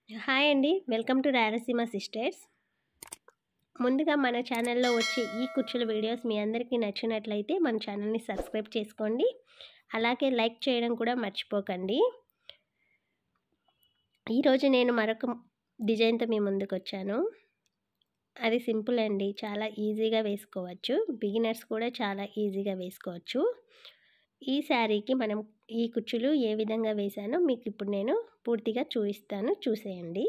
hi అండి welcome to Rayalaseema sisters ముందుగా మన ఛానల్లో వచ్చే ఈ కుర్చీల వీడియోస్ మీ అందరికీ నచ్చినట్లయితే మన ఛానల్ని సబ్స్క్రైబ్ చేసుకోండి అలాగే లైక్ చేయడం కూడా మర్చిపోకండి ఈరోజు నేను మరొక డిజైన్తో మీ ముందుకు వచ్చాను అది సింపుల్ అండి చాలా ఈజీగా వేసుకోవచ్చు బిగినర్స్ కూడా చాలా ఈజీగా వేసుకోవచ్చు ఈ శారీకి మనం ఈ కుచ్చులు ఏ విధంగా వేశానో మీకు ఇప్పుడు నేను పూర్తిగా చూపిస్తాను చూసేయండి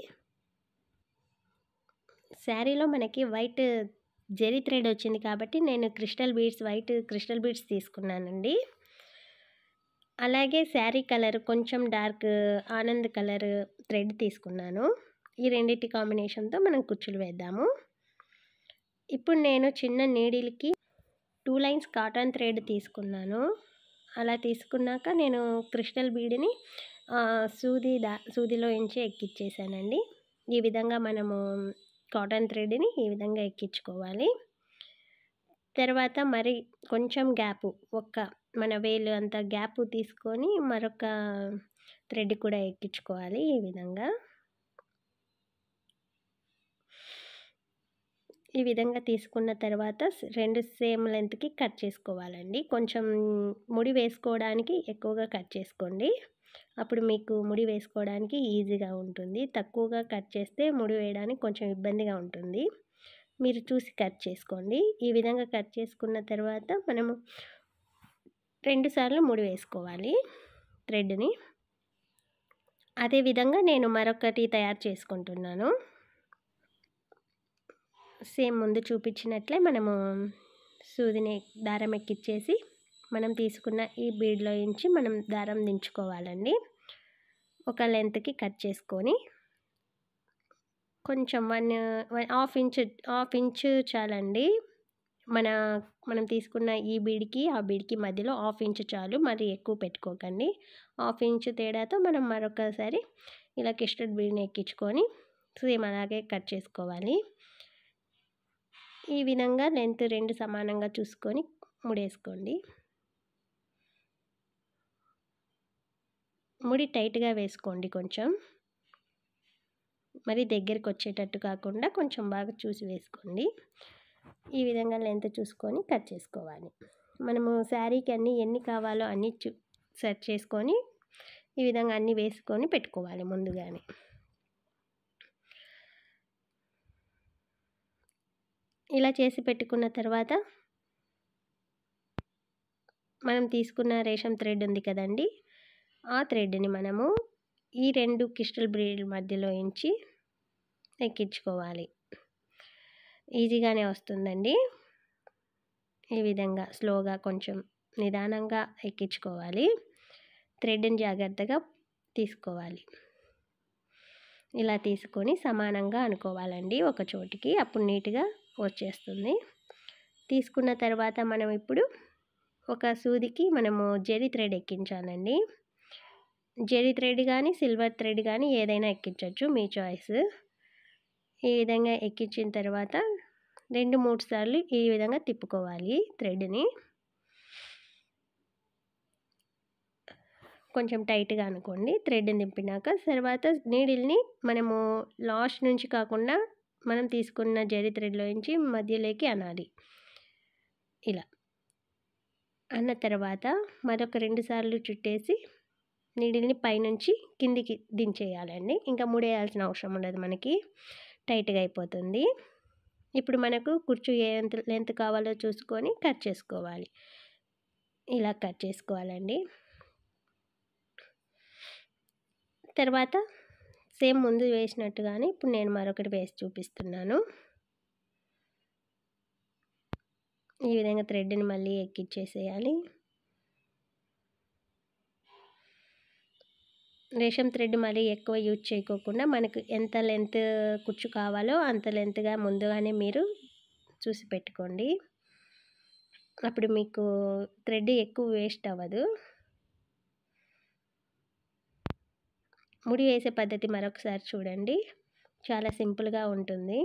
శారీలో మనకి వైట్ జెరీ థ్రెడ్ వచ్చింది కాబట్టి నేను crystal beads white crystal beads తీసుకున్నానండి అలాగే శారీ కలర్ కొంచెం డార్క్ ఆనంద్ కలర్ థ్రెడ్ తీసుకున్నాను ఈ రెండింటి కాంబినేషన్తో మనం కుచ్చులు వేద్దాము ఇప్పుడు నేను చిన్న నీడిల్కి టూ లైన్స్ కాటన్ థ్రెడ్ తీసుకున్నాను అలా తీసుకున్నాక నేను క్రిస్టల్ బీడ్ని సూది దా సూదిలో ఎంచి ఎక్కిచ్చేసానండి ఈ విధంగా మనము కాటన్ థ్రెడ్ని ఈ విధంగా ఎక్కించుకోవాలి తర్వాత మరి కొంచెం గ్యాప్ ఒక్క మన వేలు అంత గ్యాప్ తీసుకొని మరొక థ్రెడ్ కూడా ఎక్కించుకోవాలి ఈ విధంగా ఈ విధంగా తీసుకున్న తర్వాత రెండు సేమ్ లెంత్కి కట్ చేసుకోవాలండి కొంచెం ముడి వేసుకోవడానికి ఎక్కువగా కట్ చేసుకోండి అప్పుడు మీకు ముడి వేసుకోవడానికి ఈజీగా ఉంటుంది తక్కువగా కట్ చేస్తే ముడి వేయడానికి కొంచెం ఇబ్బందిగా ఉంటుంది మీరు చూసి కట్ చేసుకోండి ఈ విధంగా కట్ చేసుకున్న తర్వాత మనము రెండుసార్లు ముడి వేసుకోవాలి థ్రెడ్ని అదేవిధంగా నేను మరొకటి తయారు చేసుకుంటున్నాను సేమ్ ముందు చూపించినట్లే మనము సూదిని దారం ఎక్కిచ్చేసి మనం తీసుకున్న ఈ బీడ్లో నుంచి మనం దారం దించుకోవాలండి ఒక లెంత్కి కట్ చేసుకొని కొంచెం one half inch half inch చాలండి మన మనం తీసుకున్న ఈ బీడ్కి ఆ బీడ్కి మధ్యలో హాఫ్ ఇంచ్ చాలు మరి ఎక్కువ పెట్టుకోకండి హాఫ్ ఇంచ్ తేడాతో మనం మరొకసారి ఇలా కిస్టర్డ్ బీడ్ని ఎక్కించుకొని సేమ్ అలాగే కట్ చేసుకోవాలి ఈ విధంగా లెంత్ రెండు సమానంగా చూసుకొని ముడేసుకోండి ముడి టైట్గా వేసుకోండి కొంచెం మరి దగ్గరికి వచ్చేటట్టు కాకుండా కొంచెం బాగా చూసి వేసుకోండి ఈ విధంగా లెంత్ చూసుకొని కట్ చేసుకోవాలి మనము శారీకి అన్నీ ఎన్ని కావాలో అన్నీ చూ సెట్ చేసుకొని ఈ విధంగా అన్నీ వేసుకొని పెట్టుకోవాలి ముందుగానే ఇలా చేసి పెట్టుకున్న తర్వాత మనం తీసుకున్న రేషం థ్రెడ్ ఉంది కదండి ఆ థ్రెడ్ని మనము ఈ రెండు క్రిస్టల్ బ్రీడ్ మధ్యలో ఎంచి ఎక్కించుకోవాలి ఈజీగానే వస్తుందండి ఈ విధంగా స్లోగా కొంచెం నిదానంగా ఎక్కించుకోవాలి థ్రెడ్ని జాగ్రత్తగా తీసుకోవాలి ఇలా తీసుకొని సమానంగా అనుకోవాలండి ఒక చోటికి అప్పుడు నీట్గా వచ్చేస్తుంది తీసుకున్న తర్వాత మనం ఇప్పుడు ఒక సూదికి మనము జెరీ థ్రెడ్ ఎక్కించాలండి జెరీ థ్రెడ్ కానీ సిల్వర్ థ్రెడ్ కానీ ఏదైనా ఎక్కించవచ్చు మీ చాయిస్ ఈ విధంగా ఎక్కించిన తర్వాత రెండు మూడు సార్లు ఈ విధంగా తిప్పుకోవాలి థ్రెడ్ని కొంచెం టైట్గా అనుకోండి థ్రెడ్ని దింపినాక తర్వాత నీడిల్ని మనము లాస్ట్ నుంచి కాకుండా మనం తీసుకున్న జరి థ్రెడ్లో నుంచి మధ్యలోకి అనాలి ఇలా అన్న తర్వాత మరొక రెండు సార్లు చుట్టేసి నీడిల్ని పైనుంచి కిందికి దించేయాలండి ఇంకా ముడేయాల్సిన అవసరం ఉండదు మనకి టైట్గా అయిపోతుంది ఇప్పుడు మనకు కుర్చీ ఏ లెంత్ కావాలో చూసుకొని కట్ చేసుకోవాలి ఇలా కట్ చేసుకోవాలండి తర్వాత సేమ్ ముందు వేసినట్టుగానే ఇప్పుడు నేను మరొకటి వేసి చూపిస్తున్నాను ఈ విధంగా థ్రెడ్ని మళ్ళీ ఎక్కిచ్చేసేయాలి రేషం థ్రెడ్ మళ్ళీ ఎక్కువ యూజ్ చేయకోకుండా మనకు ఎంత లెంత్ కుచ్చు కావాలో అంత లెంత్గా ముందుగానే మీరు చూసి పెట్టుకోండి అప్పుడు మీకు థ్రెడ్ ఎక్కువ వేస్ట్ అవ్వదు ముడి వేసే పద్ధతి మరొకసారి చూడండి చాలా సింపుల్గా ఉంటుంది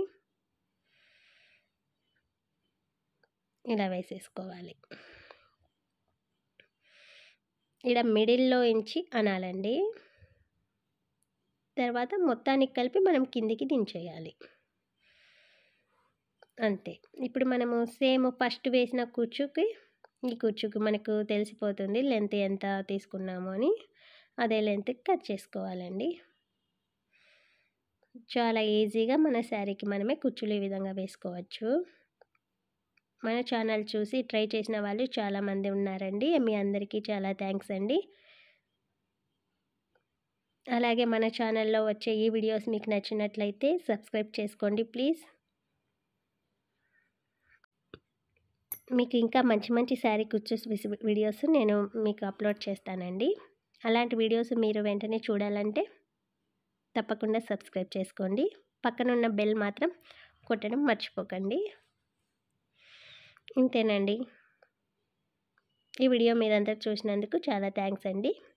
ఇలా వేసేసుకోవాలి ఇలా మిడిల్లో ఎంచి అనాలండి తర్వాత మొత్తానికి కలిపి మనం కిందికి దించేయాలి అంతే ఇప్పుడు మనము సేమ్ ఫస్ట్ వేసిన కుచ్చుకి ఈ కుచ్చుకి మనకు తెలిసిపోతుంది లెంత్ ఎంత తీసుకున్నాము అని అదే లెంత్కి కట్ చేసుకోవాలండి చాలా ఈజీగా మన శారీకి మనమే కుచ్చులు ఈ విధంగా వేసుకోవచ్చు మన ఛానల్ చూసి ట్రై చేసిన వాళ్ళు చాలామంది ఉన్నారండి మీ అందరికీ చాలా థ్యాంక్స్ అండి అలాగే మన ఛానల్లో వచ్చే ఈ వీడియోస్ మీకు నచ్చినట్లయితే సబ్స్క్రైబ్ చేసుకోండి ప్లీజ్ మీకు ఇంకా మంచి మంచి శారీ కుర్చీస్ వీడియోస్ నేను మీకు అప్లోడ్ చేస్తానండి అలాంటి వీడియోస్ మీరు వెంటనే చూడాలంటే తప్పకుండా సబ్స్క్రైబ్ చేసుకోండి పక్కనున్న బెల్ మాత్రం కొట్టడం మర్చిపోకండి ఇంతేనండి ఈ వీడియో మీరందరూ చూసినందుకు చాలా థ్యాంక్స్ అండి